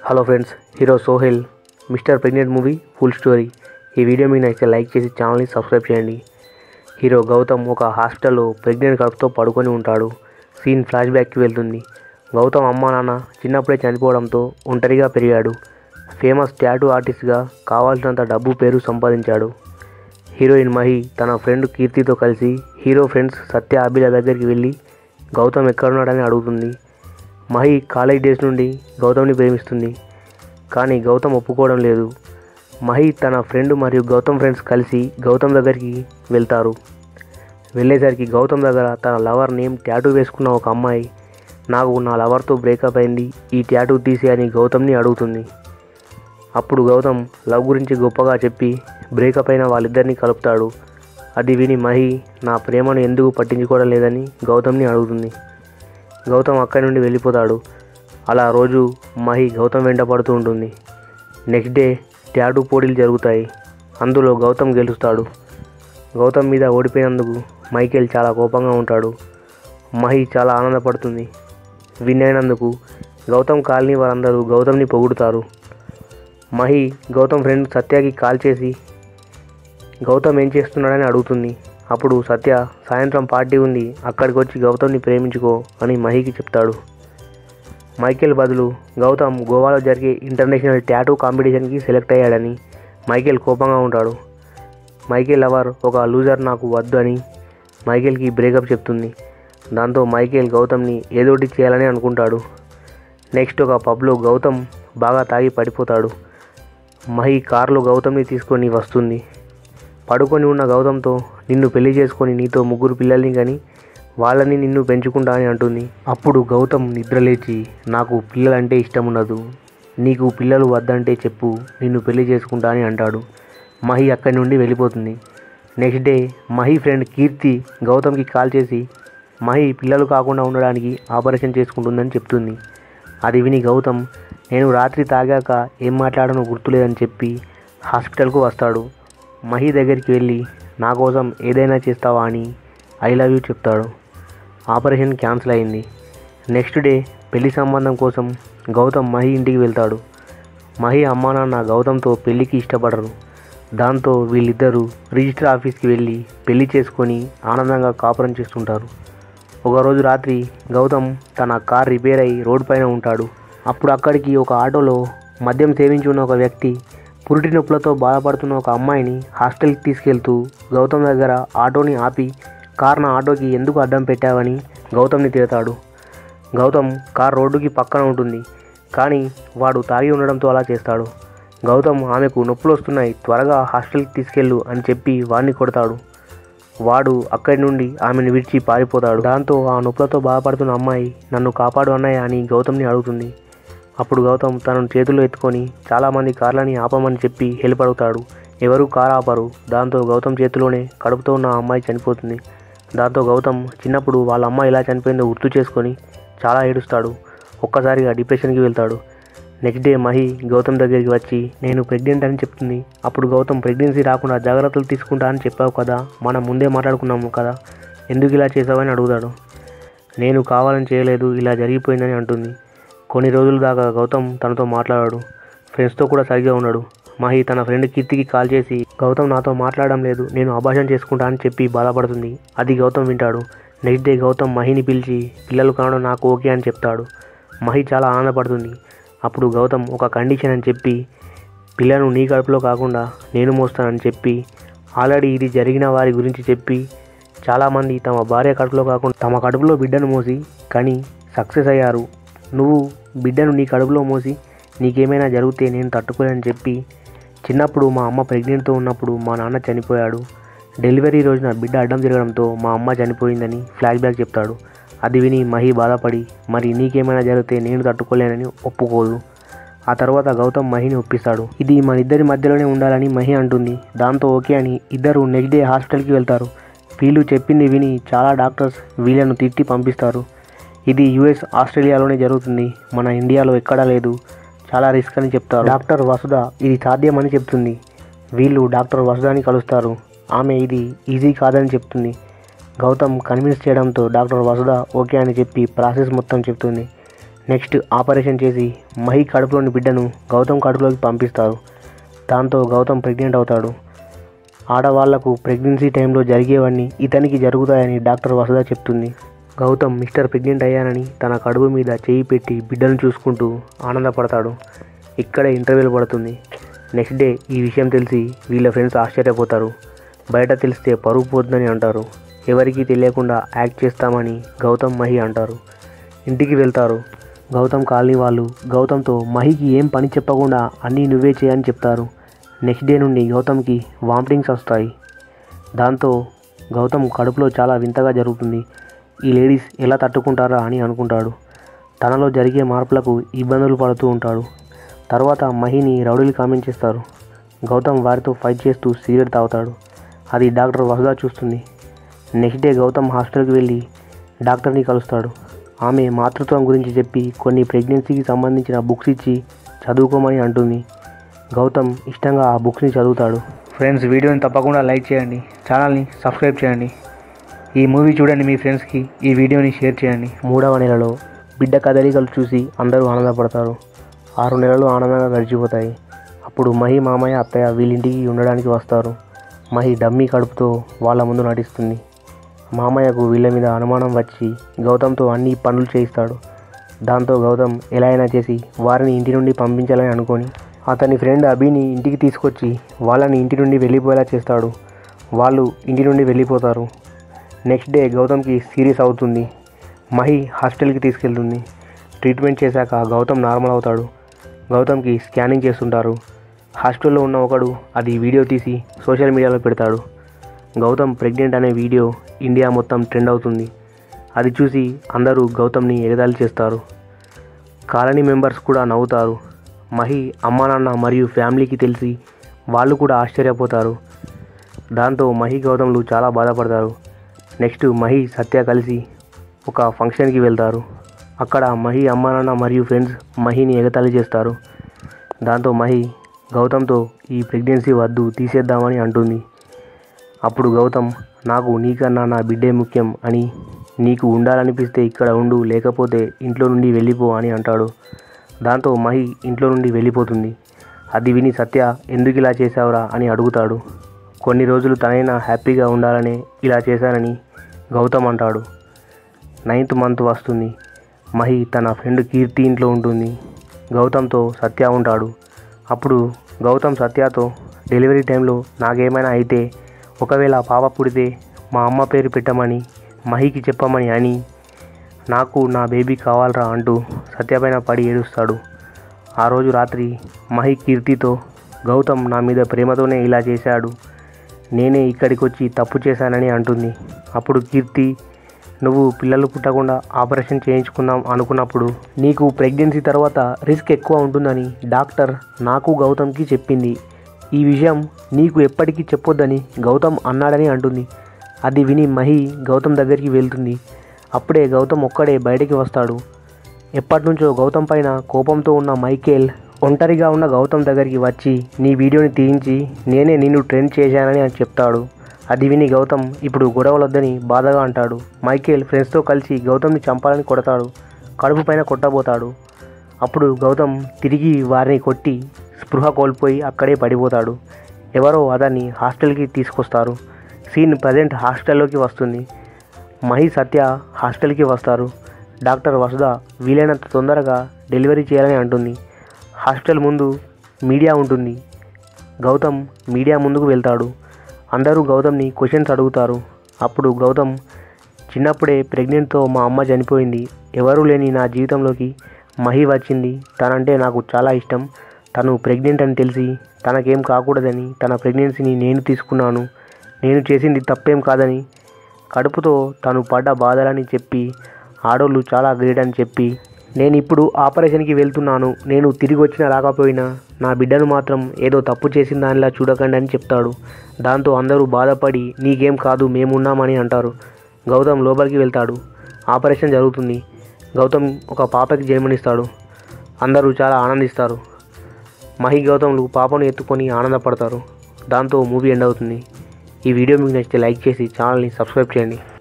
hello friends hero Sohel mister pregnant movie full story ఈ video మీకు నచ్చితే లైక్ చేసి ఛానల్ని సబ్స్క్రైబ్ చేయండి హీరో గౌతమ్ ఒక హాస్పిటల్లో ప్రెగ్నెంట్ కడుపుతో పడుకొని ఉంటాడు సీన్ ఫ్లాష్ బ్యాక్కి వెళ్తుంది గౌతమ్ అమ్మ నాన్న చిన్నప్పుడే చనిపోవడంతో ఒంటరిగా పెరిగాడు ఫేమస్ ట్యాటూ ఆర్టిస్ట్గా కావాల్సినంత డబ్బు పేరు సంపాదించాడు హీరోయిన్ మహి తన ఫ్రెండ్ కీర్తితో కలిసి హీరో ఫ్రెండ్స్ సత్య అభిల దగ్గరికి వెళ్ళి గౌతమ్ ఎక్కడున్నాడని అడుగుతుంది మహి కాలేజ్ డేస్ నుండి గౌతమ్ని ప్రేమిస్తుంది కానీ గౌతమ్ ఒప్పుకోవడం లేదు మహి తన ఫ్రెండ్ మరియు గౌతమ్ ఫ్రెండ్స్ కలిసి గౌతమ్ దగ్గరికి వెళ్తారు వెళ్ళేసరికి గౌతమ్ దగ్గర తన లవర్ నేమ్ ట్యాటూ వేసుకున్న ఒక అమ్మాయి నాకు నా లవర్తో బ్రేకప్ అయింది ఈ ట్యాటూ తీసి అని గౌతమ్ని అడుగుతుంది అప్పుడు గౌతమ్ లవ్ గురించి గొప్పగా చెప్పి బ్రేకప్ అయిన వాళ్ళిద్దరిని కలుపుతాడు అది విని మహి నా ప్రేమను ఎందుకు పట్టించుకోవడం లేదని గౌతమ్ని అడుగుతుంది గౌతమ్ అక్కడి నుండి వెళ్ళిపోతాడు అలా రోజు మహి గౌతమ్ వెంట పడుతూ ఉంటుంది నెక్స్ట్ డే ట్యాటూ పోటీలు జరుగుతాయి అందులో గౌతమ్ గెలుస్తాడు గౌతమ్ మీద ఓడిపోయినందుకు మైకేల్ చాలా కోపంగా ఉంటాడు మహి చాలా ఆనందపడుతుంది విన్ అయినందుకు గౌతమ్ కాలనీ వారందరూ గౌతమ్ని పొగుడుతారు మహి గౌతమ్ ఫ్రెండ్ సత్యకి కాల్ చేసి గౌతమ్ ఏం చేస్తున్నాడని అడుగుతుంది అప్పుడు సత్య సాయంత్రం పార్టీ ఉంది అక్కడికి వచ్చి గౌతమ్ని ప్రేమించుకో అని మహికి చెప్తాడు మైకేల్ బదులు గౌతమ్ గోవాలో జరిగే ఇంటర్నేషనల్ ట్యాటూ కాంపిటీషన్కి సెలెక్ట్ అయ్యాడని మైకేల్ కోపంగా ఉంటాడు మైకేల్ లవర్ ఒక లూజర్ నాకు వద్దు అని మైకేల్కి బ్రేకప్ చెప్తుంది దాంతో మైకేల్ గౌతమ్ని ఏదోటి చేయాలని అనుకుంటాడు నెక్స్ట్ ఒక పబ్లో గౌతమ్ బాగా తాగి పడిపోతాడు మహి కారులో గౌతమ్ని తీసుకొని వస్తుంది పడుకొని ఉన్న గౌతమ్తో నిన్ను పెళ్లి చేసుకొని నీతో ముగ్గురు పిల్లల్ని కానీ వాళ్ళని నిన్ను పెంచుకుంటా అని అంటుంది అప్పుడు గౌతమ్ నిద్రలేచి నాకు పిల్లలంటే ఇష్టం ఉండదు నీకు పిల్లలు వద్దంటే చెప్పు నిన్ను పెళ్లి చేసుకుంటా అని అంటాడు మహి అక్కడి నుండి వెళ్ళిపోతుంది next day Mahi friend Keerthi గౌతమ్కి కాల్ చేసి మహి పిల్లలు కాకుండా ఉండడానికి ఆపరేషన్ చేసుకుంటుందని చెప్తుంది అది విని గౌతమ్ నేను రాత్రి తాగాక ఏం మాట్లాడనో గుర్తులేదని చెప్పి హాస్పిటల్కు వస్తాడు మహి దగ్గరికి వెళ్ళి నా కోసం ఏదైనా చేస్తావా అని ఐ లవ్ యూ చెప్తాడు ఆపరేషన్ క్యాన్సిల్ అయింది నెక్స్ట్ డే పెళ్లి సంబంధం కోసం గౌతమ్ మహి ఇంటికి వెళ్తాడు మహి అమ్మా నాన్న గౌతమ్తో పెళ్లికి ఇష్టపడరు దాంతో వీళ్ళిద్దరూ రిజిస్టర్ ఆఫీస్కి వెళ్ళి పెళ్లి చేసుకొని ఆనందంగా కాపురం చేస్తుంటారు ఒకరోజు రాత్రి గౌతమ్ తన కార్ రిపేర్ అయి రోడ్ పైన ఉంటాడు అప్పుడు అక్కడికి ఒక ఆటోలో మద్యం సేవించి ఉన్న ఒక వ్యక్తి పురిటి నొప్పులతో బాధపడుతున్న ఒక అమ్మాయిని హాస్టల్కి తీసుకెళ్తూ గౌతమ్ దగ్గర ఆటోని ఆపి కార్ నా ఆటోకి ఎందుకు అడ్డం పెట్టావని గౌతమ్ని తిడతాడు గౌతమ్ కార్ రోడ్డుకి పక్కన ఉంటుంది కానీ వాడు తాగి ఉండడంతో అలా చేస్తాడు గౌతమ్ ఆమెకు నొప్పులు వస్తున్నాయి త్వరగా హాస్టల్కి తీసుకెళ్ళు అని చెప్పి వాడిని కొడతాడు వాడు అక్కడి నుండి ఆమెను విడిచి పారిపోతాడు దాంతో ఆ నొప్పులతో బాధపడుతున్న అమ్మాయి నన్ను కాపాడు అన్నయ్య అని గౌతమ్ని అడుగుతుంది అప్పుడు గౌతమ్ తనను చేతుల్లో ఎత్తుకొని చాలామంది కార్లని ఆపమని చెప్పి హెల్ప్ అడుగుతాడు ఎవరు కార్ ఆపరు దాంతో గౌతమ్ చేతిలోనే కడుపుతో ఉన్న ఆ అమ్మాయి చనిపోతుంది దాంతో గౌతమ్ చిన్నప్పుడు వాళ్ళ అమ్మ ఎలా చనిపోయిందో గుర్తు చేసుకొని చాలా ఏడుస్తాడు ఒక్కసారిగా డిప్రెషన్కి వెళ్తాడు నెక్స్ట్ డే మహి గౌతమ్ దగ్గరికి వచ్చి నేను ప్రెగ్నెంట్ అని చెప్తుంది అప్పుడు గౌతమ్ ప్రెగ్నెన్సీ రాకుండా జాగ్రత్తలు తీసుకుంటా అని చెప్పావు కదా మనం ముందే మాట్లాడుకున్నాము కదా ఎందుకు ఇలా చేసావని అడుగుతాడు నేను కావాలని చేయలేదు ఇలా జరిగిపోయిందని అంటుంది కొన్ని రోజుల దాకా గౌతమ్ తనతో మాట్లాడాడు ఫ్రెండ్స్తో కూడా సరిగ్గా ఉన్నాడు మహి తన ఫ్రెండ్ కీర్తికి కాల్ చేసి గౌతమ్ నాతో మాట్లాడడం లేదు నేను అభాషణ చేసుకుంటా అని చెప్పి బాధపడుతుంది అది గౌతమ్ వింటాడు నెక్స్ట్ డే గౌతమ్ మహిని పిలిచి పిల్లలు కావడం నాకు ఓకే అని చెప్తాడు మహి చాలా ఆనందపడుతుంది అప్పుడు గౌతమ్ ఒక కండిషన్ అని చెప్పి పిల్లను నీ కడుపులో కాకుండా నేను మోస్తానని చెప్పి ఆల్రెడీ ఇది జరిగిన వారి గురించి చెప్పి చాలామంది తమ భార్య కడుపులో కాకుండా తమ కడుపులో బిడ్డను మోసి కానీ సక్సెస్ అయ్యారు నువ్వు బిడ్డను నీ కడుపులో మోసి నీకేమైనా జరిగితే నేను తట్టుకోలేని చెప్పి చిన్నప్పుడు మా అమ్మ ప్రెగ్నెంట్తో ఉన్నప్పుడు మా నాన్న చనిపోయాడు డెలివరీ రోజున బిడ్డ అడ్డం తిరగడంతో మా అమ్మ చనిపోయిందని ఫ్లాష్ బ్యాక్ చెప్తాడు అది విని మహి బాధపడి మరి నీకేమైనా జరిగితే నేను తట్టుకోలేనని ఒప్పుకోదు ఆ తర్వాత గౌతమ్ మహిని ఒప్పిస్తాడు ఇది మన ఇద్దరి మధ్యలోనే ఉండాలని మహి అంటుంది దాంతో ఓకే అని ఇద్దరు నెక్స్ట్ డే హాస్పిటల్కి వెళ్తారు వీళ్ళు చెప్పింది విని చాలా డాక్టర్స్ వీళ్ళను తిట్టి పంపిస్తారు ఇది యుఎస్ ఆస్ట్రేలియాలోనే జరుగుతుంది మన ఇండియాలో ఎక్కడా లేదు చాలా రిస్క్ అని చెప్తారు డాక్టర్ వసుధ ఇది సాధ్యమని చెప్తుంది వీళ్ళు డాక్టర్ వసుధాని కలుస్తారు ఆమె ఇది ఈజీ కాదని చెప్తుంది గౌతమ్ కన్విన్స్ చేయడంతో డాక్టర్ వసుధ ఓకే అని చెప్పి ప్రాసెస్ మొత్తం చెప్తుంది నెక్స్ట్ ఆపరేషన్ చేసి మహి కడుపులోని బిడ్డను గౌతమ్ కడుపులోకి పంపిస్తారు దాంతో గౌతమ్ ప్రెగ్నెంట్ అవుతాడు ఆడవాళ్లకు ప్రెగ్నెన్సీ టైంలో జరిగేవన్నీ ఇతనికి జరుగుతాయని డాక్టర్ వసుధ చెప్తుంది గౌతమ్ మిస్టర్ ప్రెగ్నెంట్ అయ్యానని తన కడుపు మీద చేయి పెట్టి బిడ్డను చూసుకుంటూ ఆనందపడతాడు ఇక్కడే ఇంటర్వ్యూలు పడుతుంది నెక్స్ట్ డే ఈ విషయం తెలిసి వీళ్ళ ఫ్రెండ్స్ ఆశ్చర్యపోతారు బయట తెలిస్తే పరువు పోతుందని అంటారు ఎవరికీ తెలియకుండా యాక్ట్ చేస్తామని గౌతమ్ మహి అంటారు ఇంటికి వెళ్తారు గౌతమ్ కాలనీ వాళ్ళు గౌతమ్తో మహికి ఏం పని చెప్పకుండా అన్నీ నువ్వే చేయని చెప్తారు నెక్స్ట్ డే నుండి గౌతమ్కి వామిటింగ్స్ వస్తాయి దాంతో గౌతమ్ కడుపులో చాలా వింతగా జరుగుతుంది ఈ లేడీస్ ఎలా తట్టుకుంటారా అని అనుకుంటాడు తనలో జరిగే మార్పులకు ఇబ్బందులు పడుతూ ఉంటాడు తర్వాత మహిని రౌడీలు కామెంట్ చేస్తారు గౌతమ్ వారితో ఫైట్ చేస్తూ సిగరెట్ తాగుతాడు అది డాక్టర్ వసుధ చూస్తుంది నెక్స్ట్ డే గౌతమ్ హాస్పిటల్కి వెళ్ళి డాక్టర్ని కలుస్తాడు ఆమె మాతృత్వం గురించి చెప్పి కొన్ని ప్రెగ్నెన్సీకి సంబంధించిన బుక్స్ ఇచ్చి చదువుకోమని అంటుంది గౌతమ్ ఇష్టంగా ఆ బుక్స్ని చదువుతాడు ఫ్రెండ్స్ వీడియోని తప్పకుండా లైక్ చేయండి ఛానల్ని సబ్స్క్రైబ్ చేయండి ఈ మూవీ చూడండి మీ ఫ్రెండ్స్కి ఈ వీడియోని షేర్ చేయండి మూడవ నెలలో బిడ్డ కదలికలు చూసి అందరూ ఆనందపడతారు ఆరు నెలలు ఆనందంగా గడిచిపోతాయి అప్పుడు మహి మామయ్య అత్తయ్య వీళ్ళింటికి ఉండడానికి వస్తారు మహి డమ్మీ కడుపుతో వాళ్ళ ముందు నటిస్తుంది మామయ్యకు వీళ్ళ మీద అనుమానం వచ్చి గౌతమ్తో అన్ని పనులు చేయిస్తాడు దాంతో గౌతమ్ ఎలా అయినా చేసి వారిని ఇంటి నుండి పంపించాలని అనుకొని అతని ఫ్రెండ్ అభిని ఇంటికి తీసుకొచ్చి వాళ్ళని ఇంటి నుండి వెళ్ళిపోయేలా చేస్తాడు వాళ్ళు ఇంటి నుండి వెళ్ళిపోతారు నెక్స్ట్ డే గౌతమ్కి సీరియస్ అవుతుంది మహి హాస్టల్కి తీసుకెళ్తుంది ట్రీట్మెంట్ చేశాక గౌతమ్ నార్మల్ అవుతాడు గౌతమ్కి స్కానింగ్ చేస్తుంటారు హాస్టల్లో ఉన్న ఒకడు అది వీడియో తీసి సోషల్ మీడియాలో పెడతాడు గౌతమ్ ప్రెగ్నెంట్ అనే వీడియో ఇండియా మొత్తం ట్రెండ్ అవుతుంది అది చూసి అందరూ గౌతమ్ని ఎగతాళి చేస్తారు కాలనీ మెంబర్స్ కూడా నవ్వుతారు మహి అమ్మా నాన్న మరియు ఫ్యామిలీకి తెలిసి వాళ్ళు కూడా ఆశ్చర్యపోతారు దాంతో మహి గౌతమ్లు చాలా బాధపడతారు నెక్స్ట్ మహి సత్య కలిసి ఒక ఫంక్షన్కి వెళ్తారు అక్కడ మహి అమ్మా నాన్న మరియు ఫ్రెండ్స్ మహిని ఎగతాళి చేస్తారు దాంతో మహి గౌతమ్తో ఈ ప్రెగ్నెన్సీ వద్దు తీసేద్దామని అంటుంది అప్పుడు గౌతమ్ నాకు నీకన్నా నా బిడ్డే ముఖ్యం అని నీకు ఉండాలనిపిస్తే ఇక్కడ ఉండు లేకపోతే ఇంట్లో నుండి వెళ్ళిపో అని అంటాడు దాంతో మహి ఇంట్లో నుండి వెళ్ళిపోతుంది అది విని సత్య ఎందుకు ఇలా చేశావురా అని అడుగుతాడు కొన్ని రోజులు తనైనా హ్యాపీగా ఉండాలనే ఇలా చేశానని గౌతమ్ అంటాడు నైన్త్ మంత్ వస్తుంది మహి తన ఫ్రెండ్ కీర్తి ఇంట్లో ఉంటుంది గౌతమ్తో సత్య ఉంటాడు అప్పుడు గౌతమ్ సత్యతో డెలివరీ టైంలో నాకేమైనా అయితే ఒకవేళ పాప పుడితే మా అమ్మ పేరు పెట్టమని మహికి చెప్పమని అని నాకు నా బేబీ కావాలరా అంటూ సత్యపైన పడి ఏడుస్తాడు ఆ రోజు రాత్రి మహి కీర్తితో గౌతమ్ నా మీద ప్రేమతోనే ఇలా చేశాడు నేనే ఇక్కడికి వచ్చి తప్పు చేశానని అంటుంది అప్పుడు కీర్తి నువ్వు పిల్లలు పుట్టకుండా ఆపరేషన్ చేయించుకుందాం అనుకున్నప్పుడు నీకు ప్రెగ్నెన్సీ తర్వాత రిస్క్ ఎక్కువ ఉంటుందని డాక్టర్ నాకు గౌతమ్కి చెప్పింది ఈ విషయం నీకు ఎప్పటికీ చెప్పొద్దని గౌతమ్ అన్నాడని అంటుంది అది విని మహి గౌతమ్ దగ్గరికి వెళ్తుంది అప్పుడే గౌతమ్ ఒక్కడే బయటికి వస్తాడు ఎప్పటి నుంచో గౌతమ్ పైన కోపంతో ఉన్న మైకేల్ ఒంటరిగా ఉన్న గౌతమ్ దగ్గరికి వచ్చి నీ వీడియోని తీయించి నేనే నిన్ను ట్రెండ్ చేశానని అని చెప్తాడు అది విని గౌతమ్ ఇప్పుడు గొడవలొద్దని బాధగా అంటాడు మైకేల్ ఫ్రెండ్స్తో కలిసి గౌతమ్ని చంపాలని కొడతాడు కడుపు పైన కొట్టబోతాడు అప్పుడు గౌతమ్ తిరిగి వారిని కొట్టి స్పృహ కోల్పోయి అక్కడే పడిపోతాడు ఎవరో అతన్ని హాస్టల్కి తీసుకొస్తారు సీన్ ప్రజెంట్ హాస్టల్లోకి వస్తుంది మహి సత్య హాస్టల్కి వస్తారు డాక్టర్ వసుధ వీలైనంత తొందరగా డెలివరీ చేయాలని అంటుంది హాస్టల్ ముందు మీడియా ఉంటుంది గౌతమ్ మీడియా ముందుకు వెళ్తాడు అందరూ గౌతమ్ని క్వశ్చన్స్ అడుగుతారు అప్పుడు గౌతమ్ చిన్నప్పుడే ప్రెగ్నెంట్తో మా అమ్మ చనిపోయింది ఎవరూ లేని నా జీవితంలోకి మహి వచ్చింది తనంటే నాకు చాలా ఇష్టం తను ప్రెగ్నెంట్ అని తెలిసి తనకేం కాకూడదని తన ప్రెగ్నెన్సీని నేను తీసుకున్నాను నేను చేసింది తప్పేం కాదని కడుపుతో తను పడ్డ బాధలని చెప్పి ఆడోళ్ళు చాలా గ్రేట్ అని చెప్పి నేను ఇప్పుడు ఆపరేషన్కి వెళ్తున్నాను నేను తిరిగి వచ్చినా రాకపోయినా నా బిడ్డను మాత్రం ఏదో తప్పు చేసిన దానిలా చూడకండి అని చెప్తాడు దాంతో అందరూ బాధపడి నీకేం కాదు మేమున్నామని అంటారు గౌతమ్ లోపలికి వెళ్తాడు ఆపరేషన్ జరుగుతుంది గౌతమ్ ఒక పాపకి జన్మనిస్తాడు అందరూ చాలా ఆనందిస్తారు మహి గౌతమ్లు పాపను ఎత్తుకొని ఆనందపడతారు దాంతో మూవీ ఎండ్ అవుతుంది ఈ వీడియో మీకు నచ్చితే లైక్ చేసి ఛానల్ని సబ్స్క్రైబ్ చేయండి